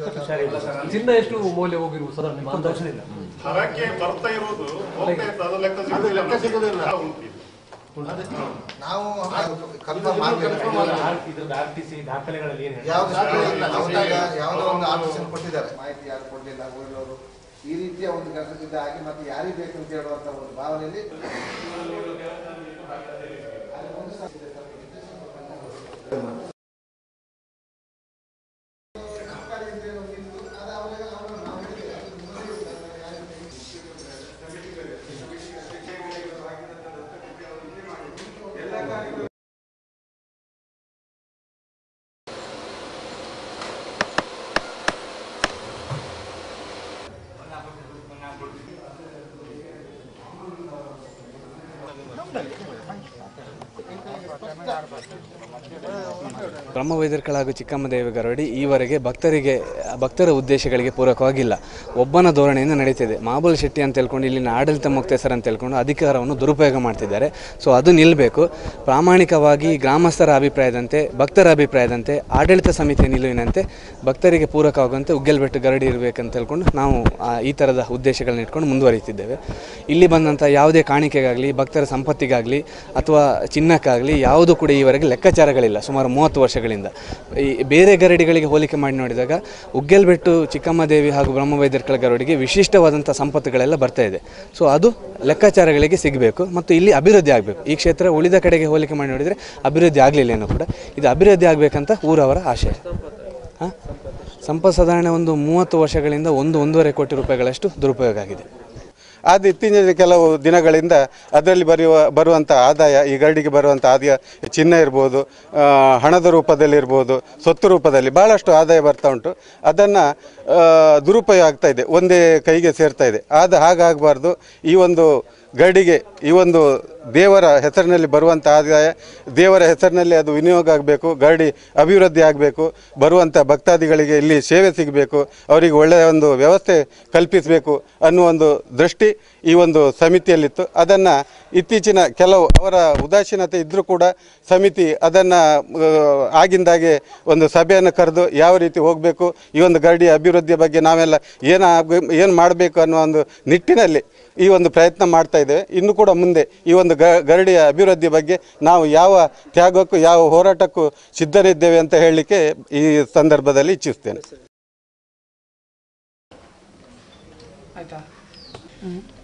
ಚಿನ್ನ ಎಷ್ಟು ಮೌಲ್ಯ ಹೋಗಿರ್ಬೋದು ಸಾಧಾರಣ ನಿಮ್ಮ ಅಂದಾಜು ಹರಕೆ ಬರ್ತಾ ಇರೋದು ಹೋಗ್ತಾ ಇರ್ತದೆ ಅದು ಲೆಕ್ಕ ಸಿಗುದಿಲ್ಲ ಸಿಗುದಿಲ್ಲ. ಹಾ, ಉಂಟು. ನಾವು ಕನ್ಫರ್ಮ್ ಮಾಡಬೇಕು ಇದ್ರದ್ದು ಆರ್ ಟಿ ಸಿ ದಾಖಲೆಗಳಲ್ಲಿ ಏನು ಯಾವ್ದು ಇಲ್ಲ ಅವತ್ತಾಗ ಯಾವುದೋ ಒಂದು ಆಫೀಸಲ್ಲಿ ಕೊಟ್ಟಿದ್ದಾರೆ ಮಾಹಿತಿ ಯಾರು ಕೊಡಲಿಲ್ಲ ಊರಿನವರು ಈ ರೀತಿಯ ಒಂದು ಕೆಲಸ ಇದಾಗಿ ಮತ್ತೆ ಯಾರಿಗೆ ಬೇಕು ಅಂತ ಹೇಳುವಂತ ಒಂದು ಭಾವನೆಯಲ್ಲಿ ಬ್ರಹ್ಮವೈದ್ಯರ್ಕಳ ಹಾಗೂ ಚಿಕ್ಕಮ್ಮದೇವಿ ಗರಡಿ ಈವರೆಗೆ ಭಕ್ತರಿಗೆ ಭಕ್ತರ ಉದ್ದೇಶಗಳಿಗೆ ಪೂರಕವಾಗಿಲ್ಲ ಒಬ್ಬನ ಧೋರಣೆಯಿಂದ ನಡೀತಿದೆ ಮಾಬುಲ್ ಶೆಟ್ಟಿ ಅಂತ ಹೇಳ್ಕೊಂಡು ಇಲ್ಲಿನ ಆಡಳಿತ ಮುಕ್ತೇಸರ್ ಅಂತ ಹೇಳ್ಕೊಂಡು ಅಧಿಕಾರವನ್ನು ದುರುಪಯೋಗ ಮಾಡ್ತಿದ್ದಾರೆ ಸೊ ಅದು ನಿಲ್ಲಬೇಕು ಪ್ರಾಮಾಣಿಕವಾಗಿ ಗ್ರಾಮಸ್ಥರ ಅಭಿಪ್ರಾಯದಂತೆ ಭಕ್ತರ ಅಭಿಪ್ರಾಯದಂತೆ ಆಡಳಿತ ಸಮಿತಿಯ ನಿಲುವಿನಂತೆ ಭಕ್ತರಿಗೆ ಪೂರಕವಾಗುವಂತೆ ಉಗ್ಗೆಲ್ಬೆಟ್ಟು ಗರಡಿ ಇರಬೇಕಂತ ಹೇಳ್ಕೊಂಡು ನಾವು ಆ, ಈ ಥರದ ಉದ್ದೇಶಗಳನ್ನ ಇಟ್ಕೊಂಡು ಮುಂದುವರಿತಿದ್ದೇವೆ ಇಲ್ಲಿ ಬಂದಂಥ ಯಾವುದೇ ಕಾಣಿಕೆಗಾಗಲಿ ಭಕ್ತರ ಸಂಪತ್ತಿಗಾಗಲಿ ಅಥವಾ ಚಿನ್ನಕ್ಕಾಗಲಿ ಯಾವುದೂ ಕೂಡ ಈವರೆಗೆ ಲೆಕ್ಕಾಚಾರಗಳಿಲ್ಲ ಸುಮಾರು ಮೂವತ್ತು ವರ್ಷಗಳಿಂದ ಈ ಬೇರೆ ಗರಡಿಗಳಿಗೆ ಹೋಲಿಕೆ ಮಾಡಿ ನೋಡಿದಾಗ ಉಗ್ಗೆಲ್ಬೆಟ್ಟು ಚಿಕ್ಕಮ್ಮದೇವಿ ಹಾಗೂ ಬ್ರಹ್ಮವೈದ್ಯರ್ಕಳ ಗರಡಿಗೆ ವಿಶಿಷ್ಟವಾದಂಥ ಸಂಪತ್ತುಗಳೆಲ್ಲ ಬರ್ತಾ ಇದೆ ಸೊ ಅದು ಲೆಕ್ಕಾಚಾರಗಳಿಗೆ ಸಿಗಬೇಕು ಮತ್ತು ಇಲ್ಲಿ ಅಭಿವೃದ್ಧಿ ಆಗಬೇಕು ಈ ಕ್ಷೇತ್ರ ಉಳಿದ ಕಡೆಗೆ ಹೋಲಿಕೆ ಮಾಡಿ ನೋಡಿದರೆ ಅಭಿವೃದ್ಧಿ ಆಗಲಿಲ್ಲ ಏನೂ ಕೂಡ ಇದು ಅಭಿವೃದ್ಧಿ ಆಗಬೇಕಂತ ಊರವರ ಆಶಯ ಹಾಂ ಸಂಪತ್ ಸಾಧಾರಣ ಒಂದು ಮೂವತ್ತು ವರ್ಷಗಳಿಂದ ಒಂದು ಒಂದೂವರೆ ಕೋಟಿ ರೂಪಾಯಿಗಳಷ್ಟು ದುರುಪಯೋಗ ಆಗಿದೆ ಆದ ಇತ್ತೀಚಿನ ಕೆಲವು ದಿನಗಳಿಂದ ಅದರಲ್ಲಿ ಬರೆಯುವ ಬರುವಂಥ ಆದಾಯ ಈ ಗರಡಿಗೆ ಬರುವಂಥ ಆದಾಯ ಚಿನ್ನ ಇರ್ಬೋದು ಆ, ಹಣದ ರೂಪದಲ್ಲಿರ್ಬೋದು ಸ್ವತ್ತು ರೂಪದಲ್ಲಿ ಭಾಳಷ್ಟು ಆದಾಯ ಬರ್ತಾ ಉಂಟು ಅದನ್ನು ದುರುಪಯೋಗ ಆಗ್ತಾ ಇದೆ ಒಂದೇ ಕೈಗೆ ಸೇರ್ತಾ ಇದೆ ಆದ ಹಾಗಾಗಬಾರ್ದು ಈ ಒಂದು ಗರಡಿಗೆ ಈ ಒಂದು ದೇವರ ಹೆಸರಿನಲ್ಲಿ ಬರುವಂಥ ಆದಾಯ ದೇವರ ಹೆಸರಿನಲ್ಲಿ ಅದು ವಿನಿಯೋಗ ಆಗಬೇಕು ಗರಡಿ ಅಭಿವೃದ್ಧಿ ಆಗಬೇಕು ಬರುವಂಥ ಭಕ್ತಾದಿಗಳಿಗೆ ಇಲ್ಲಿ ಸೇವೆ ಸಿಗಬೇಕು ಅವರಿಗೆ ಒಳ್ಳೆಯ ಒಂದು ವ್ಯವಸ್ಥೆ ಕಲ್ಪಿಸಬೇಕು ಅನ್ನುವ ಒಂದು ದೃಷ್ಟಿ ಈ ಒಂದು ಸಮಿತಿಯಲ್ಲಿತ್ತು ಅದನ್ನು ಇತ್ತೀಚಿನ ಕೆಲವು ಅವರ ಉದಾಸೀನತೆ ಇದ್ದರೂ ಕೂಡ ಸಮಿತಿ ಅದನ್ನು ಆಗಿಂದಾಗೆ ಒಂದು ಸಭೆಯನ್ನು ಕರೆದು ಯಾವ ರೀತಿ ಹೋಗಬೇಕು ಈ ಒಂದು ಗರಡಿ ಅಭಿವೃದ್ಧಿಯ ಬಗ್ಗೆ ನಾವೆಲ್ಲ ಏನು ಏನು ಮಾಡಬೇಕು ಅನ್ನೋ ಒಂದು ನಿಟ್ಟಿನಲ್ಲಿ ಈ ಒಂದು ಪ್ರಯತ್ನ ಮಾಡ್ತಾ ಇದ್ದೇವೆ ಇನ್ನು ಕೂಡ ಮುಂದೆ ಈ ಒಂದು ಗ ಗರಡಿಯ ಅಭಿವೃದ್ಧಿ ಬಗ್ಗೆ ನಾವು ಯಾವ ತ್ಯಾಗಕ್ಕೂ ಯಾವ ಹೋರಾಟಕ್ಕೂ ಸಿದ್ಧರಿದ್ದೇವೆ ಅಂತ ಹೇಳಲಿಕ್ಕೆ ಈ ಸಂದರ್ಭದಲ್ಲಿ ಇಚ್ಛಿಸ್ತೇನೆ ಆಯ್ತಾ